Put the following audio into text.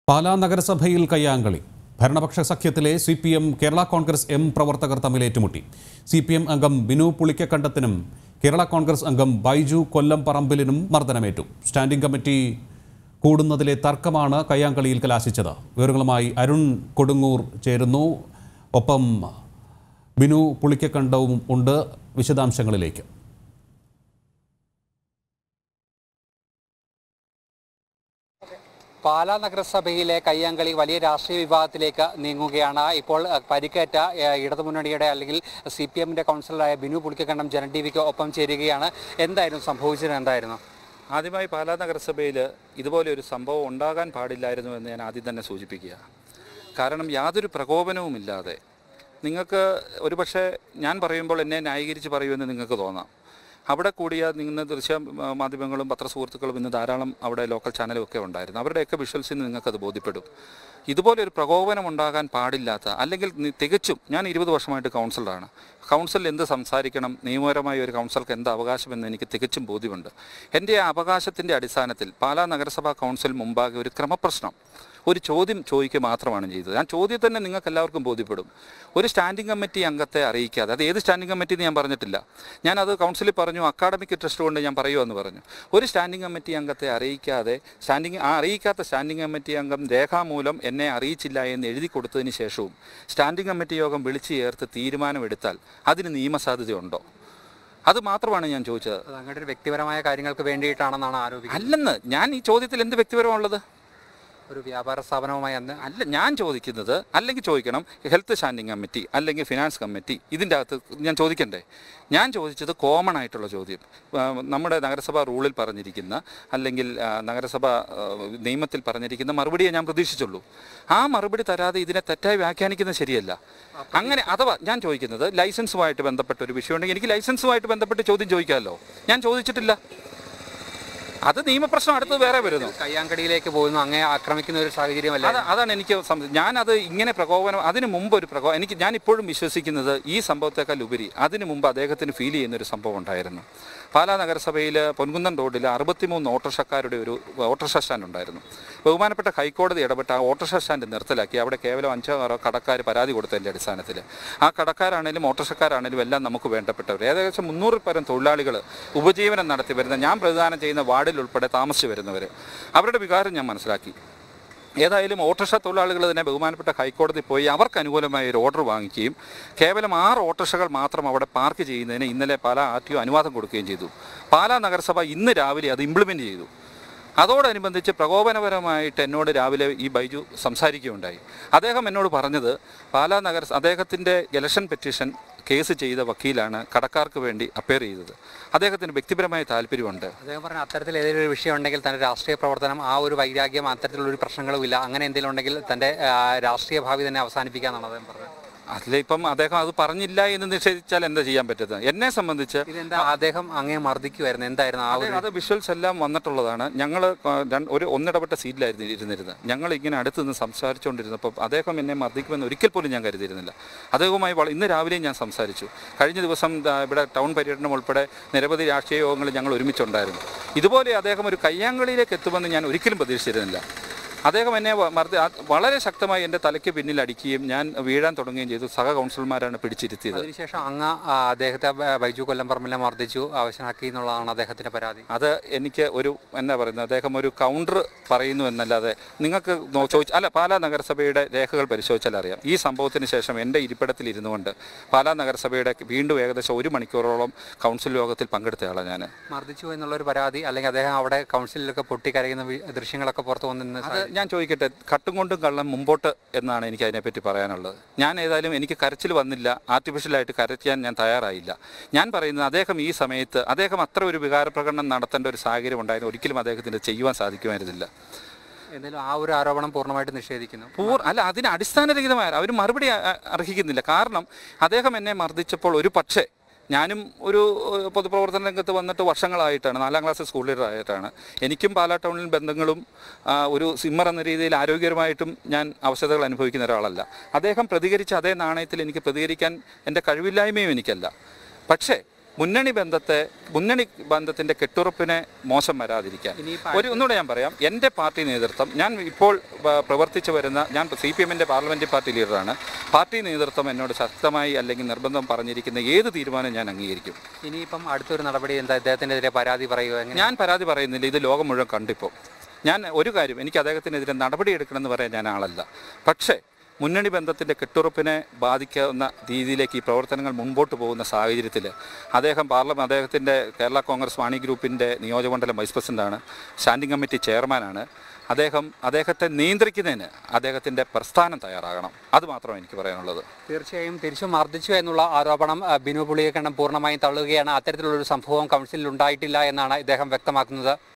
പാലാ നഗരസഭയിൽ കയ്യാങ്കളി ഭരണപക്ഷ സഖ്യത്തിലെ C P M Kerala Congress M പ്രവർത്തകർ തമ്മിൽ ഏറ്റുമുട്ടി സി പി എം അംഗം ബിനു പുളിക്കക്കണ്ടത്തിനും കേരള കോൺഗ്രസ് അംഗം ബൈജു കൊല്ലം പറമ്പിലിനും മർദ്ദനമേറ്റു സ്റ്റാൻഡിംഗ് കമ്മിറ്റി കൂടുന്നതിലെ തർക്കമാണ് കയ്യാങ്കളിയിൽ കലാശിച്ചത് വിവരങ്ങളുമായി അരുൺ കൊടുങ്ങൂർ ചേരുന്നു ഒപ്പം ബിനു പുളിക്കക്കണ്ടവും ഉണ്ട് വിശദാംശങ്ങളിലേക്ക് പാലാ നഗരസഭയിലെ കയ്യാങ്കളി വലിയ രാഷ്ട്രീയ വിഭാഗത്തിലേക്ക് നീങ്ങുകയാണ് ഇപ്പോൾ അഹ്, പരിക്കേറ്റ അഹ്, ഇടതുമുന്നണിയുടെ അല്ലെങ്കിൽ സി പി എമ്മിന്റെ കൗൺസിലറായ ബിനു പുളിക്കക്കണ്ടം ജനൻ ടി വിക്ക് ഒപ്പം ചേരുകയാണ് എന്തായിരുന്നു സംഭവിച്ചത് എന്തായിരുന്നു ആദ്യമായി പാലാ നഗരസഭയിൽ ഇതുപോലെ ഒരു സംഭവം ഉണ്ടാകാൻ പാടില്ലായിരുന്നു എന്ന് ഞാൻ ആദ്യം തന്നെ സൂചിപ്പിക്കുക കാരണം യാതൊരു പ്രകോപനവുമില്ലാതെ നിങ്ങൾക്ക് ഒരുപക്ഷെ ഞാൻ പറയുമ്പോൾ എന്നെ ന്യായീകരിച്ച് പറയുമെന്ന് നിങ്ങൾക്ക് തോന്നാം അവിടെ കൂടിയ നിങ്ങൾ ദൃശ്യ ആ, മാധ്യമങ്ങളും പത്രസുഹൃത്തുക്കളും ഇന്ന് ധാരാളം അവിടെ ലോക്കൽ ചാനലും ഒക്കെ ഉണ്ടായിരുന്നു അവരുടെയൊക്കെ വിഷ്വൽസിൽ നിന്ന് നിങ്ങൾക്കത് ബോധ്യപ്പെടും ഇതുപോലെ ഒരു പ്രകോപനം ഉണ്ടാകാൻ പാടില്ലാത്ത അല്ലെങ്കിൽ നി- തികച്ചും ഞാൻ ഇരുപത് വർഷമായിട്ട് കൗൺസിലറാണ് കൗൺസിൽ എന്ത് സംസാരിക്കണം നിയമപരമായ ഒരു കൗൺസിലർക്ക് എന്ത് അവകാശമെന്ന് എനിക്ക് തികച്ചും ബോധ്യമുണ്ട് എൻ്റെ ആ അവകാശത്തിൻ്റെ അടിസ്ഥാനത്തിൽ പാലാ നഗരസഭാ കൗൺസിൽ മുമ്പാകെ ഒരു ക്രമപ്രശ്നം ഒരു ചോദ്യം ചോദിക്കുക മാത്രമാണ് ചെയ്തത് ആ ചോദ്യം തന്നെ നിങ്ങൾക്ക് എല്ലാവർക്കും ബോധ്യപ്പെടും ഒരു സ്റ്റാൻഡിംഗ് കമ്മിറ്റി അംഗത്തെ അറിയിക്കാതെ അത് ഏത് സ്റ്റാൻഡിംഗ് കമ്മിറ്റി എന്ന് ഞാൻ പറഞ്ഞിട്ടില്ല ഞാനത് കൗൺസിലിൽ പറഞ്ഞു അക്കാഡമിക് ട്രസ്റ്റ് കൊണ്ട് ഞാൻ പറയുമെന്ന് പറഞ്ഞു ഒരു സ്റ്റാൻഡിംഗ് കമ്മിറ്റി അംഗത്തെ അറിയിക്കാതെ സ്റ്റാൻഡിംഗ് ആ അറിയിക്കാത്ത സ്റ്റാൻഡിംഗ് കമ്മിറ്റി അംഗം രേഖാമൂലം എന്നെ അറിയിച്ചില്ല എന്ന് എഴുതി കൊടുത്തതിന് ശേഷവും സ്റ്റാൻഡിംഗ് കമ്മിറ്റി യോഗം വിളിച്ചു ചേർത്ത് തീരുമാനമെടുത്താൽ അതിന് നിയമസാധ്യതയുണ്ടോ അത് മാത്രമാണ് ഞാൻ ചോദിച്ചത് അത് അങ്ങയുടെ ഒരു വ്യക്തിപരമായ കാര്യങ്ങൾക്ക് വേണ്ടിയിട്ടാണെന്നാണ് ആരോപിക്കുന്നത് അല്ലെന്ന് ഞാൻ ഈ ചോദ്യത്തിൽ എന്ത് വ്യക്തിപരമുള്ളത് ഒരു വ്യാപാര സ്ഥാപനവുമായി അന്ന് അല്ല ഞാൻ ചോദിക്കുന്നത് അല്ലെങ്കിൽ ചോദിക്കണം ഹെൽത്ത് സ്റ്റാൻഡിംഗ് കമ്മിറ്റി അല്ലെങ്കിൽ ഫിനാൻസ് കമ്മിറ്റി ഇതിൻ്റെ അകത്ത് ഞാൻ ചോദിക്കണ്ടേ ഞാൻ ചോദിച്ചത് കോമൺ ആയിട്ടുള്ള ചോദ്യം ആ, നമ്മുടെ നഗരസഭാ റൂളിൽ പറഞ്ഞിരിക്കുന്ന അല്ലെങ്കിൽ ആ, നഗരസഭ ആ, നിയമത്തിൽ പറഞ്ഞിരിക്കുന്ന മറുപടിയെ ഞാൻ പ്രതീക്ഷിച്ചുള്ളൂ ആ മറുപടി തരാതെ ഇതിനെ തെറ്റായി വ്യാഖ്യാനിക്കുന്നത് ശരിയല്ല അങ്ങനെ അഥവാ ഞാൻ ചോദിക്കുന്നത് ലൈസൻസുമായിട്ട് ബന്ധപ്പെട്ട ഒരു വിഷയമുണ്ടെങ്കിൽ എനിക്ക് ലൈസൻസുമായിട്ട് ബന്ധപ്പെട്ട് ചോദ്യം ചോദിക്കാമല്ലോ ഞാൻ ചോദിച്ചിട്ടില്ല അത് നിയമപ്രശ്നം അടുത്ത് വേറെ വരുന്നു കയ്യാങ്കളിയിലേക്ക് പോകുന്നു അങ്ങേ ആക്രമിക്കുന്ന ഒരു സാഹചര്യമല്ല അത് അതാണ് എനിക്ക് സം- ഞാനത് ഇങ്ങനെ പ്രകോപനം അതിന് മുമ്പ് ഒരു പ്രകോ എനിക്ക് ഞാൻ ഇപ്പോഴും വിശ്വസിക്കുന്നത് ഈ സംഭവത്തെക്കാൾ ഉപരി അതിന് മുമ്പ് അദ്ദേഹത്തിന് ഫീൽ ചെയ്യുന്ന ഒരു സംഭവം ഉണ്ടായിരുന്നു പാലാ നഗരസഭയിൽ പൊൻകുന്നം റോഡിൽ അറുപത്തിമൂന്ന് ഓട്ടോറിക്ഷക്കാരുടെ ഒരു ഓട്ടോറിക്ഷ സ്റ്റാൻഡ് ഉണ്ടായിരുന്നു ബഹുമാനപ്പെട്ട ഹൈക്കോടതി ഇടപെട്ട് ആ ഓട്ടോറിക്ഷ സ്റ്റാൻഡ് നിർത്തലാക്കി അവിടെ കേവലം അഞ്ചോ ആറോ കടക്കാർ പരാതി കൊടുത്തതിൻ്റെ അടിസ്ഥാനത്തിൽ ആ കടക്കാരാണേലും ഓട്ടോറിക്ഷക്കാരാണേലും എല്ലാം നമുക്ക് വേണ്ടപ്പെട്ടവർ ഏകദേശം മുന്നൂറിൽ പരം തൊഴിലാളികൾ ഉപജീവനം നടത്തി വരുന്ന ഞാൻ പ്രതിദാനം ചെയ്യുന്ന വാർഡിൽ ഉൾപ്പെടെ താമസിച്ച് വരുന്നവർ അവരുടെ വികാരം ഞാൻ മനസ്സിലാക്കി ഏതായാലും ഓട്ടോറിക്ഷ തൊഴിലാളികൾ തന്നെ ബഹുമാനപ്പെട്ട ഹൈക്കോടതി പോയി അവർക്ക് അനുകൂലമായ ഒരു ഓർഡർ വാങ്ങിക്കുകയും കേവലം ആറ് ഓട്ടോറിക്ഷകൾ മാത്രം അവിടെ പാർക്ക് ചെയ്യുന്നതിന് ഇന്നലെ പാലാ ആർ ടി ഒ അനുവാദം കൊടുക്കുകയും ചെയ്തു പാലാ നഗരസഭ ഇന്ന് രാവിലെ അത് ഇംപ്ലിമെൻ്റ് ചെയ്തു അതോടനുബന്ധിച്ച് പ്രകോപനപരമായിട്ട് എന്നോട് രാവിലെ ഈ ബൈജു സംസാരിക്കുകയുണ്ടായി അദ്ദേഹം എന്നോട് പറഞ്ഞത് പാലാ നഗര അദ്ദേഹത്തിൻ്റെ ഇലക്ഷൻ പെറ്റീഷൻ കേസ് ചെയ്ത വക്കീലാണ് കടക്കാർക്ക് വേണ്ടി അപ്പയർ ചെയ്തത് അദ്ദേഹത്തിന് വ്യക്തിപരമായ താല്പര്യമുണ്ട് അദ്ദേഹം പറഞ്ഞ അത്തരത്തിൽ ഏതെങ്കിലും ഒരു വിഷയം ഉണ്ടെങ്കിൽ തന്റെ രാഷ്ട്രീയ പ്രവർത്തനം ആ ഒരു വൈരാഗ്യം അത്തരത്തിലുള്ള ഒരു പ്രശ്നങ്ങളും ഇല്ല അങ്ങനെ എന്തെങ്കിലും ഉണ്ടെങ്കിൽ തന്റെ ആ, രാഷ്ട്രീയ ഭാവി തന്നെ അവസാനിപ്പിക്കാന്നാണ് അദ്ദേഹം പറഞ്ഞത് അതിലിപ്പം അദ്ദേഹം അത് പറഞ്ഞില്ല എന്ന് നിഷേധിച്ചാൽ എന്താ ചെയ്യാൻ പറ്റുന്നത് എന്നെ സംബന്ധിച്ച് ഇതെന്താ അദ്ദേഹം അങ്ങേ മർദ്ദിക്കുമായിരുന്നു എന്തായിരുന്നു ആ അതെ, ഒരു അത് വിഷ്വൽസ് എല്ലാം വന്നിട്ടുള്ളതാണ് ഞങ്ങൾ ഒരു ഒന്നിടപെട്ട സീറ്റിലായിരുന്നു ഇരുന്നിരുന്നത് ഞങ്ങൾ ഇങ്ങനെ അടുത്ത് നിന്ന് സംസാരിച്ചുകൊണ്ടിരുന്നപ്പോൾ അദ്ദേഹം എന്നെ മർദ്ദിക്കുമെന്ന് ഒരിക്കൽ പോലും ഞാൻ കരുതിയിരുന്നില്ല അദ്ദേഹവുമായി വള- ഇന്ന് രാവിലെയും ഞാൻ സംസാരിച്ചു കഴിഞ്ഞ ദിവസം ദാ ഇവിടെ ടൗൺ പര്യടനം ഉൾപ്പെടെ നിരവധി രാഷ്ട്രീയ യോഗങ്ങളിൽ ഞങ്ങൾ ഒരുമിച്ചുണ്ടായിരുന്നു ഇതുപോലെ അദ്ദേഹം ഒരു കയ്യാങ്കളിയിലേക്ക് എത്തുമെന്ന് ഞാൻ ഒരിക്കലും പ്രതീക്ഷിച്ചിരുന്നില്ല അദ്ദേഹം എന്നെ വ- മർദ്ദി ആ- വളരെ ശക്തമായി എൻ്റെ തലയ്ക്ക് പിന്നിൽ അടിക്കുകയും ഞാൻ വീഴാൻ തുടങ്ങുകയും ചെയ്തു സഹ കൗൺസിലർമാരാണ് പിടിച്ചിരുത്തിയത് അതിനുശേഷം അങ്ങ് ആ, അദ്ദേഹത്തെ ബ- ബൈജു കൊല്ലംപറമ്പിലെ മർദ്ദിച്ചു ആവശ്യമാക്കി എന്നുള്ളതാണ് അദ്ദേഹത്തിന്റെ പരാതി അത് എനിക്ക് ഒരു എന്നാ പറയുന്നത് അദ്ദേഹം ഒരു കൗണ്ടർ പറയുന്നു എന്നല്ലാതെ നിങ്ങൾക്ക് നോ- ചോദിച്ച അല്ല പാലാ നഗരസഭയുടെ രേഖകൾ പരിശോധിച്ചാൽ അറിയാം ഈ സംഭവത്തിന് ശേഷം എൻ്റെ ഇരിപ്പിടത്തിൽ ഇരുന്നു കൊണ്ട് പാലാ നഗരസഭയുടെ വീണ്ടും ഏകദേശം ഒരു മണിക്കൂറോളം കൗൺസിൽ യോഗത്തിൽ പങ്കെടുത്തയാളാണ് ഞാൻ മർദ്ദിച്ചു എന്നുള്ള ഒരു പരാതി അല്ലെങ്കിൽ അദ്ദേഹം അവിടെ കൗൺസിലിലൊക്കെ പൊട്ടിക്കരയുന്ന വി- ദൃശ്യങ്ങളൊക്കെ പുറത്തു വന്നിരുന്ന അത് ഞാൻ ചോദിക്കട്ടെ കട്ടും കൊണ്ടും കള്ളം മുമ്പോട്ട് എന്നാണ് എനിക്ക് അതിനെപ്പറ്റി പറയാനുള്ളത് ഞാൻ ഏതായാലും എനിക്ക് കരച്ചിൽ വന്നില്ല ആർട്ടിഫിഷ്യലായിട്ട് കരയ്ക്കാൻ ഞാൻ തയ്യാറായില്ല ഞാൻ പറയുന്നത് അദ്ദേഹം ഈ സമയത്ത് അദ്ദേഹം അത്ര ഒരു വികാരപ്രകടനം നടത്തേണ്ട ഒരു സാഹചര്യം ഉണ്ടായിരുന്നു ഒരിക്കലും അദ്ദേഹത്തിന് ചെയ്യുവാൻ സാധിക്കുമായിരുന്നില്ല എന്തായാലും ആ ഒരു ആരോപണം പൂർണ്ണമായിട്ട് നിഷേധിക്കുന്നു പൂർ അല്ല അതിന് അടിസ്ഥാനരഹിതമായ അവർ മറുപടി അ- അ- അർഹിക്കുന്നില്ല കാരണം അദ്ദേഹം എന്നെ മർദ്ദിച്ചപ്പോൾ ഒരു പക്ഷേ ഞാനും ഒരു ഏഹ്, പൊതുപ്രവർത്തന രംഗത്ത് വന്നിട്ട് വർഷങ്ങളായിട്ടാണ് നാലാം ക്ലാസ് സ്കൂൾ ലീഡറായിട്ടാണ് എനിക്കും പാലാ ടൗണിൽ ബന്ധങ്ങളും ആ, ഒരു സിമ്മർ എന്ന രീതിയിൽ ആരോഗ്യപരമായിട്ടും ഞാൻ അവശതകൾ അനുഭവിക്കുന്ന ഒരാളല്ല അദ്ദേഹം പ്രതികരിച്ച അതേ നാണയത്തിൽ എനിക്ക് പ്രതികരിക്കാൻ എൻ്റെ കഴിവില്ലായ്മയും എനിക്കല്ല പക്ഷേ മുന്നണി ബന്ധത്തെ മുന്നണി ബന്ധത്തിൻ്റെ കെട്ടുറപ്പിനെ മോശം വരാതിരിക്കാൻ ഇനിയിപ്പോൾ ഒരു ഒന്നുകൂടെ ഞാൻ പറയാം എൻ്റെ പാർട്ടി നേതൃത്വം ഞാൻ ഇപ്പോൾ ആ, പ്രവർത്തിച്ചു വരുന്ന ഞാൻ സി പി എമ്മിൻ്റെ പാർലമെൻറ്ററി പാർട്ടി ലീഡറാണ് പാർട്ടി നേതൃത്വം എന്നോട് ശക്തമായി അല്ലെങ്കിൽ നിർബന്ധം പറഞ്ഞിരിക്കുന്ന ഏത് തീരുമാനം ഞാൻ അംഗീകരിക്കും ഇനിയിപ്പം അടുത്തൊരു നടപടി എന്താ ഇദ്ദേഹത്തിനെതിരെ പരാതി പറയുക എങ്ങനെ ഞാൻ പരാതി പറയുന്നില്ല ഇത് ലോകം മുഴുവൻ കണ്ടിപ്പോൾ ഞാൻ ഒരു കാര്യം എനിക്ക് അദ്ദേഹത്തിനെതിരെ നടപടി എടുക്കണമെന്ന് പറയാൻ ഞാൻ ആളല്ല പക്ഷേ മുന്നണി ബന്ധത്തിൻ്റെ കെട്ടുറപ്പിനെ ബാധിക്കാവുന്ന രീതിയിലേക്ക് ഈ പ്രവർത്തനങ്ങൾ മുൻപോട്ട് പോകുന്ന സാഹചര്യത്തിൽ അദ്ദേഹം പാർലമെൻറ്റ് അദ്ദേഹത്തിൻ്റെ കേരള കോൺഗ്രസ് വാണി ഗ്രൂപ്പിൻ്റെ നിയോജകമണ്ഡലം വൈസ് പ്രസിഡൻ്റാണ് സ്റ്റാൻഡിംഗ് കമ്മിറ്റി ചെയർമാനാണ് അദ്ദേഹം അദ്ദേഹത്തെ നിയന്ത്രിക്കുന്നതിന് അദ്ദേഹത്തിൻ്റെ പ്രസ്ഥാനം തയ്യാറാകണം അത് മാത്രമാണ് എനിക്ക് പറയാനുള്ളത് തീർച്ചയായും തിരിച്ചു മർദ്ദിച്ചു എന്നുള്ള ആരോപണം ആ, ബിനു പുളിയക്കണ്ണം പൂർണ്ണമായും തള്ളുകയാണ് അത്തരത്തിലുള്ളൊരു സംഭവം കൗൺസിലിൽ ഉണ്ടായിട്ടില്ല എന്നാണ് ഇദ്ദേഹം വ്യക്തമാക്കുന്നത്